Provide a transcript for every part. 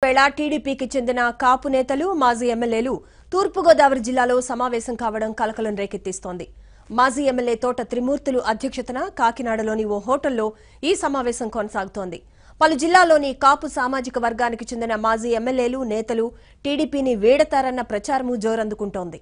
వేళ టీడీపీకి చెందిన కాపు నేతలు మాజీ ఎమ్మెల్యేలు తూర్పుగోదావరి జిల్లాలో సమావేశం కావడం కలకలం రేకెత్తిస్తోంది మాజీ ఎమ్మెల్యే తోట త్రిమూర్తులు అధ్యక్షతన కాకినాడలోని ఓ హోటల్లో ఈ సమావేశం కొనసాగుతోంది పలు జిల్లాల్లోని కాపు సామాజిక వర్గానికి చెందిన మాజీ ఎమ్మెల్యేలు నేతలు టీడీపీని వీడతారన్న ప్రచారము జోరందుకుంటోంది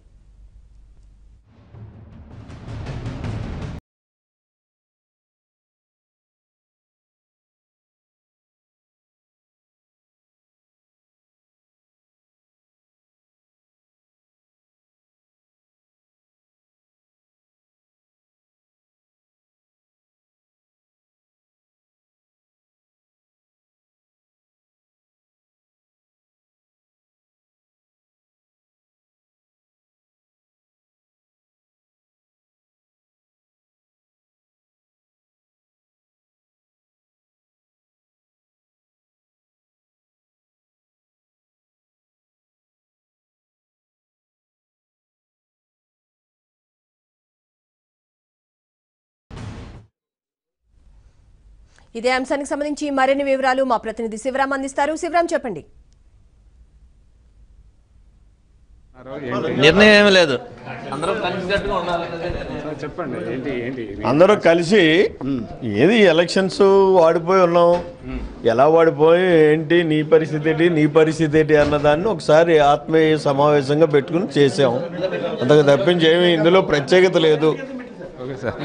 ఇదే అంశానికి సంబంధించి మరిన్ని వివరాలు మా ప్రతినిధి శివరాం అందిస్తారు శివరాం చెప్పండి నిర్ణయం ఏమీ లేదు అందరూ కలిసికట్టుగా ఉండాలి చెప్పండి ఏంటి ఏంటి అందరూ కలిసి ఏది ఎలక్షన్స్ వాడిపోయి ఉన్నాం ఎలా వాడిపోయి ఏంటి నీ పరిస్థితి ఏంటి నీ పరిస్థితి ఏంటి అన్నదాన్ని ఒకసారి ఆత్మీయ సమావేశంగా పెట్టుకుని చేసాం అంతకు తప్పించి ఏమి ఇందులో ప్రత్యేకత లేదు ఓకే సార్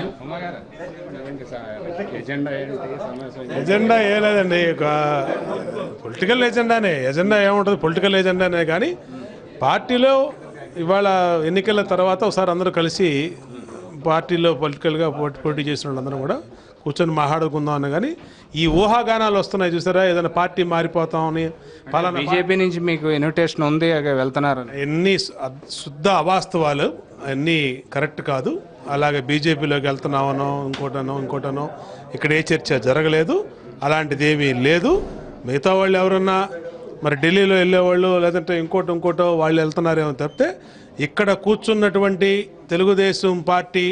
ఏంటి సార్ ఎజెండా ఏంటి సమావేశం ఏంటి? ఎజెండా ఏ లేదండి ఒక పొలిటికల్ ఎజెండానే ఎజెండా ఏముంటుంది పొలిటికల్ ఎజెండానే కానీ పార్టీలో ఇవాళ ఎన్నికల తర్వాత ఒకసారి అందరూ కలిసి పార్టీలో పొలిటికల్గా పోటీ పోటీ చేసిన వాళ్ళందరూ కూడా కూర్చొని మాట్లాడుకుందాం అని కానీ ఈ ఊహాగానాలు వస్తున్నాయి చూసారా ఏదైనా పార్టీ మారిపోతామని పలానా బీజేపీ నుంచి మీకు ఇన్విటేషన్ ఉంది అక్కడ వెళ్తున్నారు ఎన్ని సు- అద్- శుద్ధ అవాస్తవాలు అన్నీ కరెక్ట్ కాదు అలాగే బీజేపీలోకి వెళ్తున్నామనో ఇంకోటనో ఇంకోటనో ఇక్కడ ఏ చర్చ జరగలేదు అలాంటిది ఏమీ లేదు మిగతా వాళ్ళు ఎవరన్నా మరి ఢిల్లీలో వెళ్ళేవాళ్ళు లేదంటే ఇంకోటి ఇంకోటో వాళ్ళు వెళ్తున్నారేమో తప్పితే ఇక్కడ కూర్చున్నటువంటి తెలుగుదేశం పార్టీ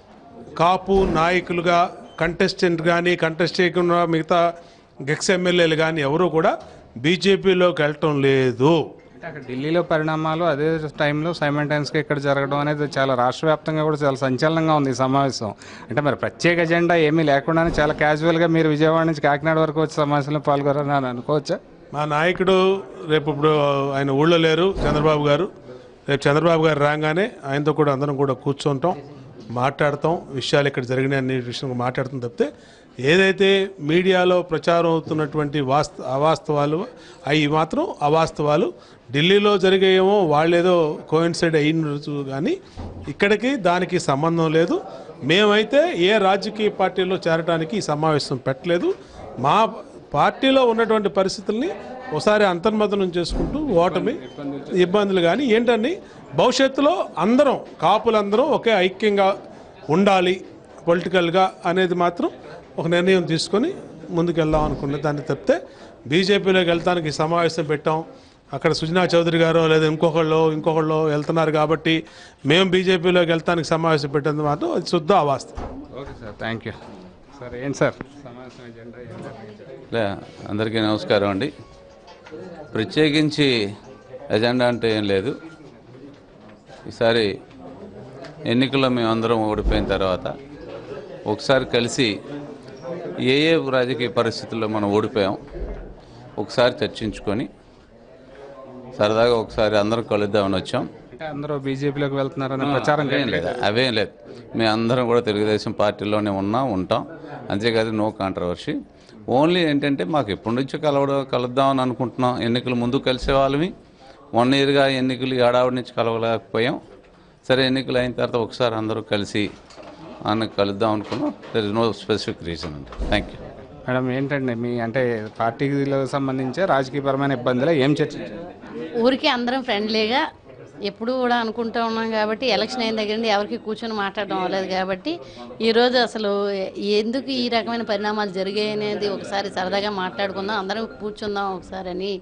కాపు నాయకులుగా కంటెస్టెంట్ కానీ కంటెస్ట్ చేయకుండా మిగతా ఎక్స్ ఎమ్మెల్యేలు కానీ ఎవరు కూడా బీజేపీలోకి వెళ్ళటం లేదు అంటే అక్కడ ఢిల్లీలో పరిణామాలు అదే టైంలో సైమంటైన్స్గా ఇక్కడ జరగడం అనేది చాలా రాష్ట్ర వ్యాప్తంగా కూడా చాలా సంచలనంగా ఉంది ఈ సమావేశం అంటే మరి ప్రత్యేక ఎజెండా ఏమీ లేకుండానే చాలా క్యాజువల్గా మీరు విజయవాడ నుంచి కాకినాడ వరకు వచ్చి సమావేశంలో పాల్గొనాలని అని అనుకోవచ్చా మా నాయకుడు రేపు ఇప్పుడు ఆయన ఊళ్ళో లేరు చంద్రబాబు గారు రేపు చంద్రబాబు గారు రాగానే ఆయనతో కూడా అందరం కూడా కూర్చుంటాం మాట్లాడతాం విషయాలు ఇక్కడ జరిగినాయి అన్ని విషయం మాట్లాడతాం తప్పితే ఏదైతే మీడియాలో ప్రచారం అవుతున్నటువంటి వాస్త అవాస్తవాలు అవి మాత్రం అవాస్తవాలు ఢిల్లీలో జరిగేయేమో వాళ్ళేదో కోయిన్సైడ్ అయినచ్చు కానీ ఇక్కడికి దానికి సంబంధం లేదు మేమైతే ఏ రాజకీయ పార్టీలో చేరడానికి ఈ సమావేశం పెట్టలేదు మా పార్టీలో ఉన్నటువంటి పరిస్థితుల్ని ఒకసారి అంతర్మతనం చేసుకుంటూ ఓటమి ఇబ్బందులు కానీ ఏంటండి భవిష్యత్తులో అందరం కాపులందరం ఒకే ఐక్యంగా ఉండాలి పొలిటికల్గా అనేది మాత్రం ఒక నిర్ణయం తీసుకొని ముందుకెళ్దాం అనుకున్న దాన్ని తప్పితే బీజేపీలోకి వెళ్తానికి ఈ సమావేశం పెట్టాం అక్కడ సుజనా చౌదరి గారు లేదా ఇంకొకళ్ళు ఇంకొకళ్ళు వెళ్తున్నారు కాబట్టి మేము బీజేపీలోకి వెళ్తానికి సమావేశం పెట్టింది మాత్రం అది శుద్ధ అవాస్తవం okay sir thank you sir ఏంటి సార్ సమావేశం ఎజెండా ఏంటి? లే అందరికీ నమస్కారం అండి ప్రత్యేకించి ఎజెండా అంటే ఏం లేదు ఈసారి ఎన్నికల్లో మేమందరం ఓడిపోయిన తర్వాత ఒకసారి కలిసి ఏ ఏ రాజకీయ పరిస్థితుల్లో మనం ఓడిపోయాం ఒకసారి చర్చించుకొని సరదాగా ఒకసారి అందరం కలుద్దామని వచ్చాం అంటే అందరూ బీజేపీలోకి వెళ్తున్నారనే ప్రచారం అవేం లేదు అవేం లేదు మేము అందరం కూడా తెలుగుదేశం పార్టీలోనే ఉన్నాం ఉంటాం అంతేకాదు నో కాంట్రవర్సీ ఓన్లీ ఏంటంటే మాకు ఎప్పటి నుంచో కలవడం కలుద్దామని అనుకుంటున్నాం ఎన్నికలు ముందు కలిసే వాళ్ళమి వన్ ఇయర్గా ఎన్నికలు ఏడావిడి నుంచి కలవలేకపోయాం సరే ఎన్నికలు అయిన తర్వాత ఒకసారి అందరూ కలిసి అన్న కలుద్దాం అనుకున్నాం there is no specific reason అండి థ్యాంక్ యూ మేడం ఏంటండి మీ అంటే పార్టీలో సంబంధించి రాజకీయపరమైన ఇబ్బందులు ఏం చర్చించారు ఊరికే అందరం ఫ్రెండ్లీగా ఎప్పుడూ కూడా అనుకుంటూ ఉన్నాం కాబట్టి ఎలక్షన్ అయిన దగ్గర నుండి ఎవరికి కూర్చొని మాట్లాడడం అవ్వలేదు కాబట్టి ఈరోజు అసలు ఎందుకు ఈ రకమైన పరిణామాలు జరిగాయి అనేది ఒకసారి సరదాగా మాట్లాడుకుందాం అందరం కూర్చుందాం ఒకసారి అని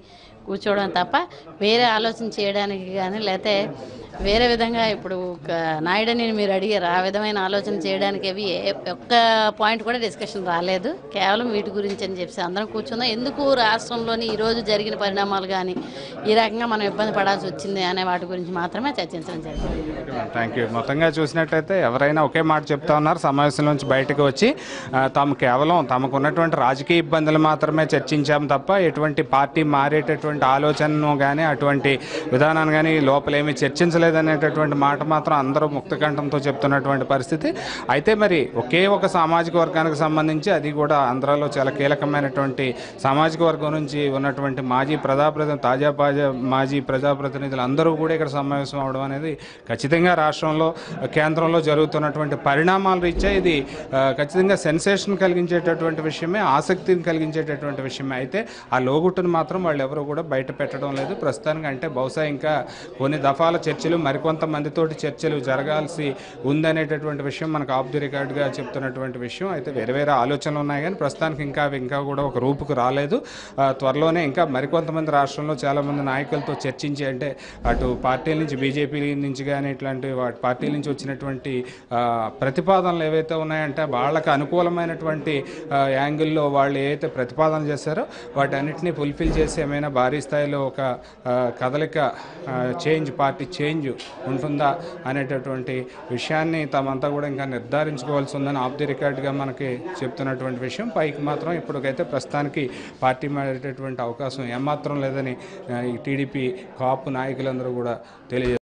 కూర్చోవడం తప్ప వేరే ఆలోచన చేయడానికి కానీ లేకపోతే వేరే విధంగా ఇప్పుడు ఒక నాయుడని మీరు అడిగారు ఆ విధమైన ఆలోచన చేయడానికి అవి ఏ- ఒక్క పాయింట్ కూడా డిస్కషన్ రాలేదు కేవలం వీటి గురించి అని చెప్పి అందరం కూర్చుందాం ఎందుకు రాష్ట్రంలోని ఈరోజు జరిగిన పరిణామాలు కానీ ఈ రకంగా మనం ఇబ్బంది పడాల్సి వచ్చింది అనే వాటి గురించి మాత్రమే చర్చించడం జరిగింది థ్యాంక్ యూ మొత్తంగా చూసినట్టయితే ఎవరైనా ఒకే మాట చెప్తా ఉన్నారు సమావేశం నుంచి బయటకు వచ్చి ఆ, తాము కేవలం తమకు ఉన్నటువంటి రాజకీయ ఇబ్బందులు మాత్రమే చర్చించాం తప్ప ఎటువంటి పార్టీ మారేటటువంటి ఆలోచనను కానీ అటువంటి విధానాన్ని కానీ లోపలేమీ చర్చించలేదనేటటువంటి మాట మాత్రం అందరూ ముక్తకంఠంతో చెప్తున్నటువంటి పరిస్థితి అయితే మరి ఒకే ఒక సామాజిక వర్గానికి సంబంధించి అది కూడా ఆంధ్రాలో చాలా కీలకమైనటువంటి సామాజిక వర్గం నుంచి ఉన్నటువంటి మాజీ ప్రజాప్రతినిధి తాజా పాజా మాజీ ప్రజాప్రతినిధులు అందరూ కూడా ఇక్కడ సమావేశం అవడం అనేది ఖచ్చితంగా రాష్ట్రంలో కేంద్రంలో జరుగుతున్నటువంటి పరిణామాల రీత్యా ఇది ఆ, ఖచ్చితంగా సెన్సేషన్ కలిగించేటటువంటి విషయమే ఆసక్తిని కలిగించేటటువంటి విషయమే అయితే ఆ లోగుట్టును మాత్రం వాళ్ళు ఎవరు కూడా బయట పెట్టడం లేదు ప్రస్తుతానికి అంటే బహుశా ఇంకా కొన్ని దఫాల చర్చలు మరికొంతమందితోటి చర్చలు జరగాల్సి ఉందనేటటువంటి విషయం మనకు ఆఫ్ ది రికార్డ్గా చెప్తున్నటువంటి విషయం అయితే వేరే వేరే ఆలోచనలు ఉన్నాయి కానీ ప్రస్తుతానికి ఇంకా అవి ఇంకా కూడా ఒక రూపుకు రాలేదు ఆ, త్వరలోనే ఇంకా మరికొంతమంది రాష్ట్రంలో చాలామంది నాయకులతో చర్చించి అంటే అటు పార్టీల నుంచి బీజేపీ నుంచి కానీ ఇట్లాంటి వాటి పార్టీల నుంచి వచ్చినటువంటి ఆ, ప్రతిపాదనలు ఏవైతే ఉన్నాయంటే వాళ్ళకి అనుకూలమైనటువంటి ఆ, యాంగిల్లో వాళ్ళు ఏవైతే ప్రతిపాదన చేశారో వాటన్నిటిని ఫుల్ఫిల్ చేసి ఏమైనా భారీ స్థాయిలో ఒక ఆ, కదలిక చేంజ్ పార్టీ చేంజ్ ఉంటుందా అనేటటువంటి విషయాన్ని తామంతా కూడా ఇంకా నిర్ధారించుకోవాల్సి ఉందని ఆఫ్ ది రికార్డ్గా మనకి చెప్తున్నటువంటి విషయం పైకి మాత్రం ఇప్పటికైతే ప్రస్తుతానికి పార్టీ మారేటటువంటి అవకాశం ఏమాత్రం లేదని ఆ, ఈ టీడీపీ కాపు నాయకులందరూ కూడా తెలియజేస్తారు